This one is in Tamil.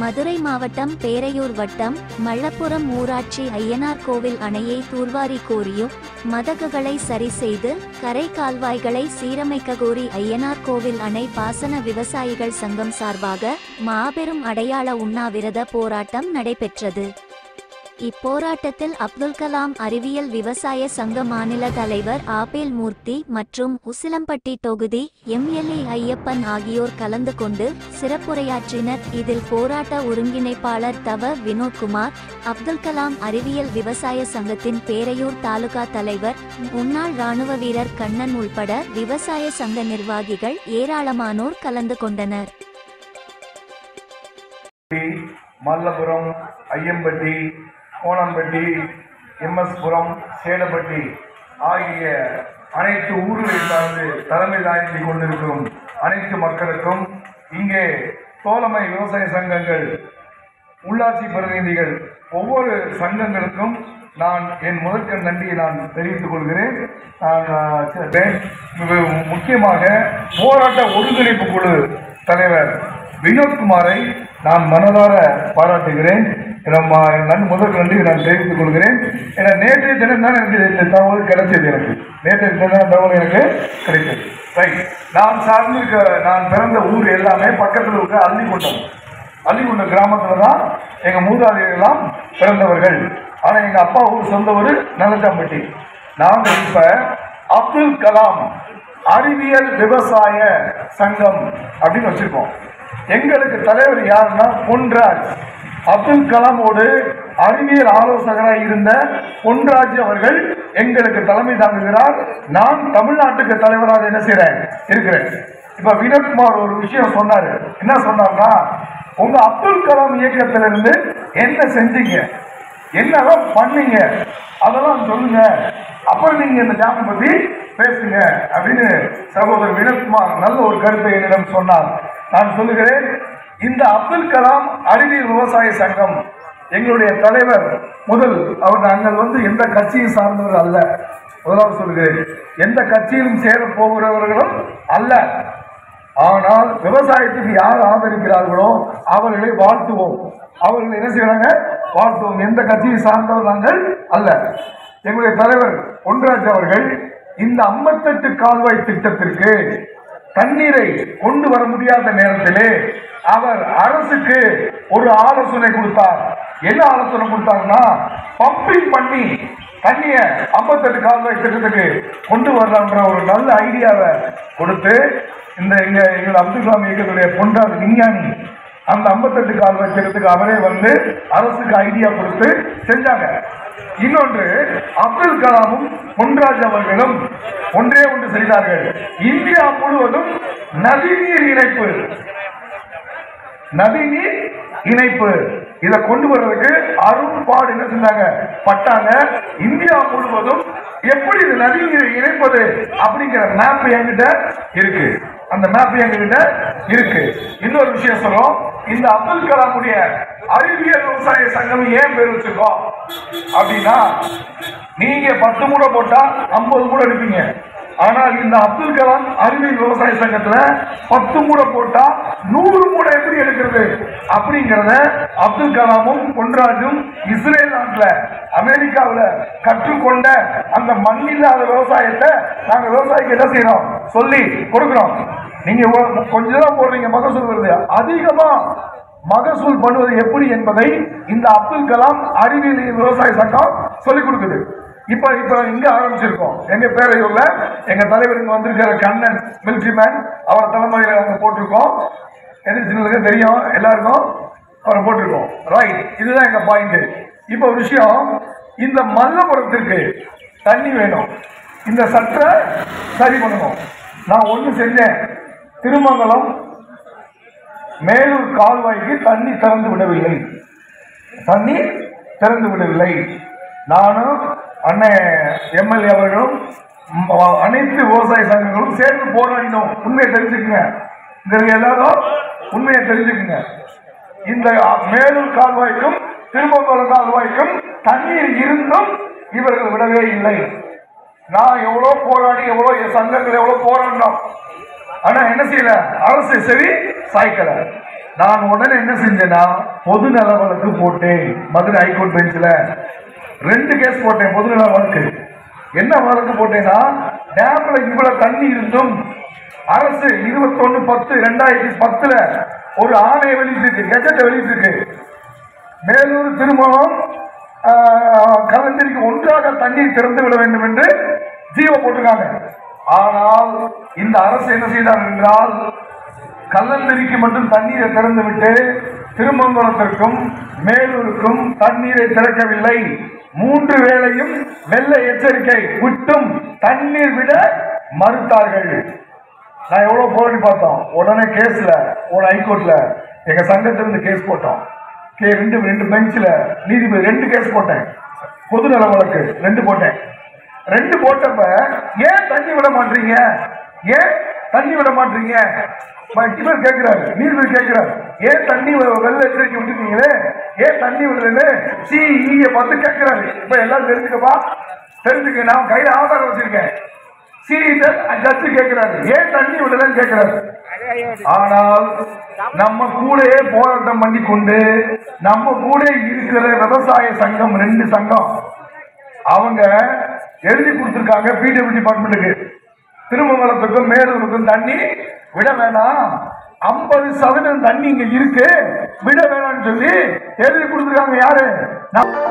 மதுரை மாவட்டம் பேரையூர் வட்டம் மள்ளப்புரம் ஊராட்சி ஐயனார் கோவில் அணையை தூர்வாரி கோரியும் மதகுகளை சரி செய்து கரை கால்வாய்களை சீரமைக்க கோரி ஐயனார் கோவில் அணை பாசன விவசாயிகள் சங்கம் சார்பாக மாபெரும் அடையாள உண்ணாவிரத போராட்டம் நடைபெற்றது இப்போராட்டத்தில் அப்துல் கலாம் அறிவியல் விவசாய சங்க மாநில தலைவர் ஆபேல் மூர்த்தி மற்றும் உசிலம்பட்டி தொகுதி எம்எல்ஏ ஐயப்பன் ஆகியோர் கலந்து கொண்டு சிறப்புரையாற்றினர் இதில் போராட்ட ஒருங்கிணைப்பாளர் தவ வினோத்குமார் அப்துல் கலாம் அறிவியல் விவசாய சங்கத்தின் பேரையூர் தாலுகா தலைவர் முன்னாள் ராணுவ வீரர் கண்ணன் உள்பட விவசாய சங்க நிர்வாகிகள் ஏராளமானோர் கலந்து கொண்டனர் மல்லபுரம் ஐயம்பட்டி கோணம்பட்டி எம்எஸ்புரம் சேலப்பட்டி ஆகிய அனைத்து ஊர்களை சார்ந்து தலைமை தாங்கி கொண்டிருக்கும் அனைத்து மக்களுக்கும் இங்கே தோழமை விவசாய சங்கங்கள் உள்ளாட்சி பிரதிநிதிகள் ஒவ்வொரு சங்கங்களுக்கும் நான் என் முதற்கண் நன்றியை நான் தெரிவித்துக் கொள்கிறேன் நான் ஆஹ், சே- மிக முக்கியமாக போராட்ட ஒருங்கிணைப்பு குழு தலைவர் வினோத்குமாரை நான் மனதார பாராட்டுகிறேன் நம்ம நன் முதல் நன்றி நான் தெரிவித்துக் கொள்கிறேன் ஏன்னா நேற்றைய தினம் தான் எனக்கு இந்த தகவல் கிடைச்சது எனக்கு நேற்றைய தினம் தான் தகவல் எனக்கு கிடைத்தது ரைட் நான் சார்ந்திருக்க நான் பிறந்த ஊர் எல்லாமே பக்கத்தில் இருக்க அள்ளிக்குண்டம் அள்ளிக்குண்டம் கிராமத்தில் தான் எங்கள் மூதாதையர் எல்லாம் பிறந்தவர்கள் ஆனால் எங்கள் அப்பா ஊர் சொந்த ஊர் நல்லச்சாம்பட்டி நாங்கள் இப்போ அப்துல் கலாம் அறிவியல் விவசாய சங்கம் அப்படின்னு வச்சிருக்கோம் எங்களுக்கு தலைவர் யாருன்னா பொன்ராஜ் அப்துல் கலாமோடு அறிவியல் ஆலோசகராக இருந்த பொன்ராஜ் அவர்கள் எங்களுக்கு தலைமை தாங்குகிறார் நான் தமிழ்நாட்டுக்கு தலைவராக என்ன செய்றேன் இருக்கிறேன் இப்ப வினோத்குமார் ஒரு விஷயம் சொன்னாரு என்ன சொன்னார்னா உங்க அப்துல் கலாம் இயக்கத்திலிருந்து என்ன செஞ்சீங்க என்னெல்லாம் பண்ணீங்க அதெல்லாம் சொல்லுங்க அப்புறம் நீங்க இந்த ஜாமீன் பத்தி பேசுங்க அப்படின்னு சகோதரர் வினோத்குமார் நல்ல ஒரு கருத்தை என்னிடம் சொன்னார் நான் சொல்லுகிறேன் இந்த அப்துல் கலாம் அறிவியல் விவசாய சங்கம் எங்களுடைய தலைவர் முதல் அவர் நாங்கள் வந்து எந்த கட்சியை சார்ந்தவர் அல்ல முதலாவது சொல்கிறேன் எந்த கட்சியிலும் சேர போகிறவர்களும் அல்ல ஆனால் விவசாயத்துக்கு யார் ஆதரிக்கிறார்களோ அவர்களை வாழ்த்துவோம் அவர்கள் என்ன செய்யறாங்க வாழ்த்துவோம் எந்த கட்சியை சார்ந்தவர் நாங்கள் அல்ல எங்களுடைய தலைவர் பொன்ராஜ் அவர்கள் இந்த ஐம்பத்தெட்டு கால்வாய் திட்டத்திற்கு தண்ணீரை கொண்டு வர முடியாத நேரத்திலே அவர் அரசுக்கு ஒரு ஆலோசனை கொடுத்தார் என்ன ஆலோசனை கொடுத்தாருன்னா பம்பிங் பண்ணி தண்ணிய ஐம்பத்தெட்டு கால்வாய் திட்டத்துக்கு கொண்டு வரலான்ற ஒரு நல்ல ஐடியாவை கொடுத்து இந்த இங்க எங்கள் அப்துல் கலாம் இயக்கத்துடைய பொன்றாது விஞ்ஞானி அந்த ஐம்பத்தெட்டு கால்வாய் திட்டத்துக்கு அவரே வந்து அரசுக்கு ஐடியா கொடுத்து செஞ்சாங்க இன்னொன்று அப்துல் கலாமும் பொன்ராஜ் அவர்களும் ஒன்றே ஒன்று செய்தார்கள் இந்தியா முழுவதும் நதிநீர் இணைப்பு நதிநீர் இணைப்பு இதை கொண்டு வர்றதுக்கு அரும்பாடு என்ன செஞ்சாங்க பட்டாங்க இந்தியா முழுவதும் எப்படி இது நதிநீரை இணைப்பது அப்படிங்கிற மேப் என்கிட்ட இருக்கு அந்த மேப் என்கிட்ட இருக்கு இன்னொரு விஷயம் சொல்றோம் இந்த அப்துல் கலாமுடைய அறிவியல் விவசாய சங்கம் ஏன் பேர் வச்சிருக்கோம் அப்படின்னா நீங்க பத்து மூடை போட்டா ஐம்பது மூடை எடுப்பீங்க ஆனால் இந்த அப்துல் கலாம் அறிவியல் விவசாய சங்கத்துல பத்து மூடை போட்டா நூறு மூடை எப்படி எடுக்கிறது அப்படிங்கறத அப்துல் கலாமும் பொன்ராஜும் இஸ்ரேல் நாட்டுல அமெரிக்காவுல கற்றுக்கொண்ட அந்த மண்ணில்லாத விவசாயத்தை நாங்க விவசாயிக்கு என்ன செய்யறோம் சொல்லி கொடுக்கிறோம் நீங்க ஒ- கொஞ்சம் தான் போடுறீங்க மகசூல் வருது அதிகமா மகசூல் பண்ணுவது எப்படி என்பதை இந்த அப்துல் கலாம் அறிவியல் விவசாய சங்கம் சொல்லிக் கொடுக்குது இப்ப இப்ப இங்க ஆரம்பிச்சிருக்கோம் எங்க பேரையூர்ல எங்க தலைவர் இங்க வந்திருக்கிற கண்ணன் மிலிட்ரி மேன் அவர் தலைமையில நாங்க போட்டிருக்கோம் எது சின்னதுக்கு தெரியும் எல்லாருக்கும் அவரை போட்டிருக்கோம் ரைட் இதுதான் எங்க பாயிண்ட் இப்ப ஒரு விஷயம் இந்த மல்லபுரத்திற்கு தண்ணி வேணும் இந்த சட்டை சரி பண்ணணும் நான் ஒண்ணு செஞ்சேன் திருமங்கலம் மேலூர் கால்வாய்க்கு தண்ணி திறந்து விடவில்லை தண்ணி திறந்து விடவில்லை நானும் அண்ணன் எம்எல்ஏ அவர்களும் ம், அனைத்து விவசாய சங்கங்களும் சேர்ந்து போராடினோம் உண்மையை தெரிஞ்சுக்குங்க இங்க இருக்க எல்லாரும் உண்மையை தெரிஞ்சுக்குங்க இந்த மேலூர் கால்வாய்க்கும் திருமங்கலம் கால்வாய்க்கும் தண்ணீர் இருந்தும் இவர்கள் விடவே இல்லை நான் எவ்வளோ போராடி எவ்வளோ என் சங்கங்கள் எவ்வளோ போராடினோம் ஆனா என்ன செய்யல அரசு சரி சாய்க்கல நான் உடனே என்ன செஞ்சேன்னா பொது நல வழக்கு போட்டேன் மதுரை ஹைகோர்ட் பெஞ்சில் ரெண்டு கேஸ் போட்டேன் பொது நல வழக்கு என்ன வழக்கு போட்டேன்னா டேம்ல இவ்வளவு தண்ணி இருந்தும் அரசு இருபத்தொன்னு பத்து ரெண்டாயிரத்தி பத்துல ஒரு ஆணையை வெளியிட்டிருக்கு கெஜெட்டை வெளியிட்டிருக்கு மேலூர் திருமணம் கலந்தரிக்கு ஒன்றாக தண்ணீர் திறந்து விட வேண்டும் என்று ஜீவோ போட்டிருக்காங்க ஆனால் இந்த அரசு என்ன செய்தார் என்றால் கல்லந்தரிக்கு மட்டும் தண்ணீரை திறந்து விட்டு திருமங்கலத்திற்கும் மேலூருக்கும் தண்ணீரை திறக்கவில்லை மூன்று வேளையும் வெள்ள எச்சரிக்கை விட்டும் தண்ணீர் விட மறுத்தார்கள் நான் எவ்வளவு போராடி பார்த்தோம் உடனே கேஸ்ல ஒரு ஹைகோர்ட்ல எங்க சங்கத்திலிருந்து கேஸ் போட்டோம் கே ரெண்டு ரெண்டு பெஞ்சில் நீதிபதி ரெண்டு கேஸ் போட்டேன் பொது நல வழக்கு ரெண்டு போட்டேன் ரெண்டு போட்டப்ப ஏன் தண்ணி விட மாட்டீங்க ஏன் தண்ணி விட மாட்டீங்க ம- இவர் கேட்கிறாரு நீதிபதி கேட்கிறாரு ஏன் தண்ணி வெ- வெள்ள எச்சரிக்கை விட்டுட்டீங்களே ஏன் தண்ணி விடுறதுன்னு சிஇ பார்த்து கேட்கிறாரு இப்ப எல்லாம் தெரிஞ்சுக்கப்பா தெரிஞ்சுக்க நான் கையில ஆதாரம் வச்சிருக்கேன் சிஇ ஜட்ஜு கேட்கிறாரு ஏன் தண்ணி விடலன்னு கேட்கிறாரு ஆனால் நம்ம கூடயே போராட்டம் பண்ணி கொண்டு நம்ம கூட இருக்கிற விவசாய சங்கம் ரெண்டு சங்கம் அவங்க எழுதி கொடுத்துருக்காங்க பிடபிள்யூ டிபார்ட்மெண்ட்டுக்கு திருமங்கலத்துக்கும் மேலூருக்கும் தண்ணி விட வேணாம் ஐம்பது சதவீதம் தண்ணி இங்க இருக்கு விட வேணாம்னு சொல்லி எழுதி கொடுத்துருக்காங்க யாரு நம்ம